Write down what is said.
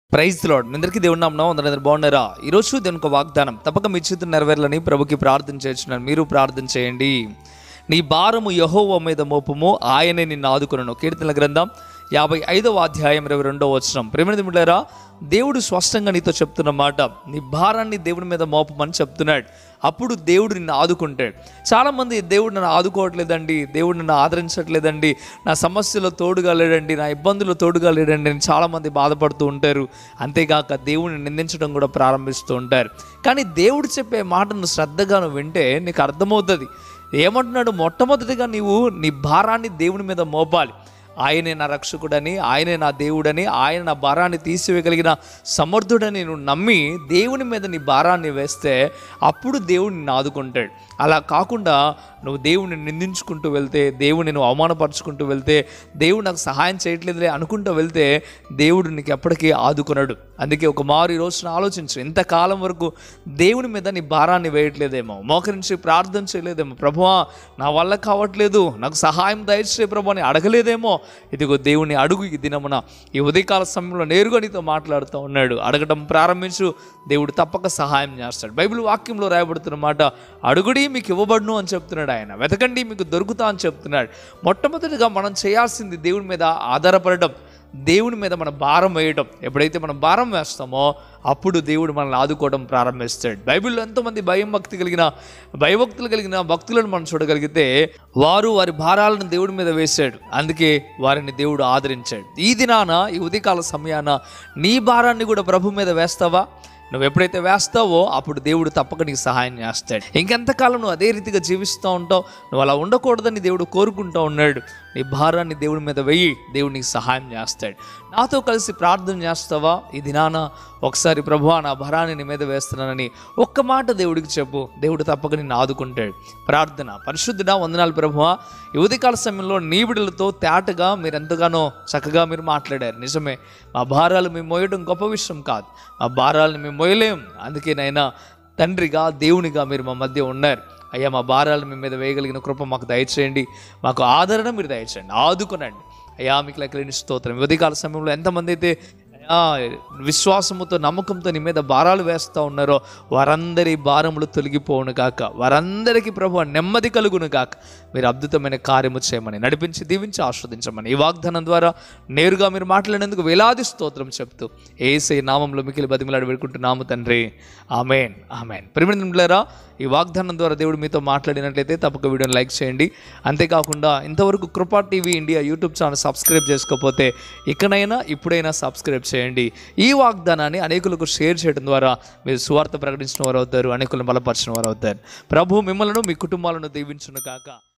praise lord మీ అందరికీ దేవుని నామం అందరూ బాగున్నారా ఈరోజు దేవుని ఒక వాగ్దానం తప్పక మీ చేతులు నెరవేరాలని ప్రభుకి ప్రార్థన చేస్తున్నాను మీరు ప్రార్థన చేయండి నీ భారము యహోవ మీద మోపము ఆయనే నిన్ను ఆదుకునను కీర్తన గ్రంథం యాభై ఐదవ అధ్యాయం ఇరవై రెండవ వచనం ప్రేమిది మిళ్ళారా దేవుడు స్పష్టంగా నీతో చెప్తున్న మాట నీ భారాన్ని దేవుడి మీద మోపమని చెప్తున్నాడు అప్పుడు దేవుడు నిన్ను ఆదుకుంటాడు చాలామంది దేవుడు నన్ను ఆదుకోవట్లేదండి దేవుడు నన్ను ఆదరించట్లేదండి నా సమస్యలో తోడుగా లేడండి నా ఇబ్బందులు తోడుగా లేడండి అని చాలామంది బాధపడుతూ ఉంటారు అంతేగాక దేవుడిని నిందించడం కూడా ప్రారంభిస్తూ ఉంటారు కానీ దేవుడు చెప్పే మాటను శ్రద్ధగా నువ్వు వింటే నీకు అర్థమవుతుంది ఏమంటున్నాడు మొట్టమొదటిగా నీవు నీ భారాన్ని దేవుని మీద మోపాలి ఆయనే నా రక్షకుడని ఆయనే నా దేవుడని ఆయన నా భారాన్ని తీసివేయగలిగిన సమర్థుడని నువ్వు నమ్మి దేవుని మీద నీ భారాన్ని వేస్తే అప్పుడు దేవుడు నిన్ను ఆదుకుంటాడు అలా కాకుండా నువ్వు దేవుని నిందించుకుంటూ వెళ్తే దేవుని నువ్వు అవమానపరుచుకుంటూ వెళ్తే దేవుడు నాకు సహాయం చేయట్లేదులే అనుకుంటూ వెళ్తే దేవుడు నీకు ఎప్పటికీ ఆదుకున్నాడు అందుకే ఒక మారు ఈ రోజున ఆలోచించు ఎంతకాలం వరకు దేవుని మీద నీ భారాన్ని వేయట్లేదేమో మోకరించి ప్రార్థన చేయలేదేమో ప్రభువా నా వల్ల కావట్లేదు నాకు సహాయం దయచే ప్రభు అని అడగలేదేమో ఇదిగో దేవుని అడుగు ఈ దినమున ఈ ఉదయకాల సమయంలో నేరుగా నీతో మాట్లాడుతూ ఉన్నాడు అడగడం ప్రారంభించు దేవుడు తప్పక సహాయం చేస్తాడు బైబిల్ వాక్యంలో రాయబడుతున్న మాట అడుగుడి మీకు ఇవ్వబడును అని చెప్తున్నాడు ఆయన వెతకండి మీకు దొరుకుతా అని చెప్తున్నాడు మొట్టమొదటిగా మనం చేయాల్సింది దేవుని మీద ఆధారపడడం దేవుని మీద మన భారం వేయడం ఎప్పుడైతే మనం భారం వేస్తామో అప్పుడు దేవుడు మనల్ని ఆదుకోవడం ప్రారంభిస్తాడు బైబిల్లో ఎంతోమంది భయం భక్తి కలిగిన భయభక్తులు కలిగిన భక్తులను మనం చూడగలిగితే వారు వారి భారాలను దేవుడి మీద వేశాడు అందుకే వారిని దేవుడు ఆదరించాడు ఈ దినాన ఈ ఉదయకాల సమయాన నీ భారాన్ని కూడా ప్రభు మీద వేస్తావా నువ్వు ఎప్పుడైతే వేస్తావో అప్పుడు దేవుడు తప్పక నీకు సహాయం చేస్తాడు ఇంకెంతకాలం నువ్వు అదే రీతిగా జీవిస్తూ ఉంటావు నువ్వు అలా ఉండకూడదని దేవుడు కోరుకుంటూ ఉన్నాడు నీ భారాన్ని దేవుడి మీద వెయ్యి దేవుడు నీకు సహాయం చేస్తాడు నాతో కలిసి ప్రార్థన చేస్తావా ఈ దినాన ఒకసారి ప్రభువా నా భారాన్ని నీ మీద వేస్తున్నానని ఒక్క మాట దేవుడికి చెప్పు దేవుడు తప్పక నిన్ను ఆదుకుంటాడు ప్రార్థన పరిశుద్ధుడా వందనాలు ప్రభువా ఈ ఉదయకాల సమయంలో నీ బిడ్డలతో తేటగా మీరు ఎంతగానో చక్కగా మీరు మాట్లాడారు నిజమే మా భారాలు మేము మోయడం గొప్ప విషయం కాదు మా భారాలను మేము మోయలేం అందుకే నైనా తండ్రిగా దేవునిగా మీరు మా మధ్య ఉన్నారు అయ్యా మా భారాలు మీ మీద వేయగలిగిన కృప మాకు దయచేయండి మాకు ఆదరణ మీరు దయచేయండి ఆదుకునండి అయ్యా మీకు లెక్కలేని స్తోత్రం ఈ ఉదయకాల సమయంలో ఎంతమంది అయితే ఆ, విశ్వాసముతో నమ్మకంతో నీ మీద భారాలు వేస్తూ ఉన్నారో వారందరి భారములు తొలగిపోవును కాక వారందరికీ ప్రభు నెమ్మది కలుగును కాక మీరు అద్భుతమైన కార్యము చేయమని నడిపించి దీవించి ఆస్వాదించమని ఈ వాగ్దానం ద్వారా నేరుగా మీరు మాట్లాడేందుకు వేలాది స్తోత్రం చెప్తూ ఏసై నామంలో మిగిలి బతిమలాడి పెట్టుకుంటున్నాము తండ్రి ఆమెన్ ఆమెన్ ప్రిమిళరా ఈ వాగ్దానం ద్వారా దేవుడు మీతో మాట్లాడినట్లయితే తప్పక వీడియోని లైక్ చేయండి అంతేకాకుండా ఇంతవరకు Krupa TV India YouTube channel subscribe చేసుకోకపోతే ఇకనైనా ఇప్పుడైనా సబ్స్క్రైబ్ చేయండి ఈ వాగ్దానాన్ని అనేకులకు షేర్ చేయడం ద్వారా మీరు సువార్త ప్రకటించిన వారు అవుతారు అనేకులను బలపరిచిన వారు అవుతారు ప్రభు మిమ్మల్ని మీ కుటుంబాలను దీవించును కాక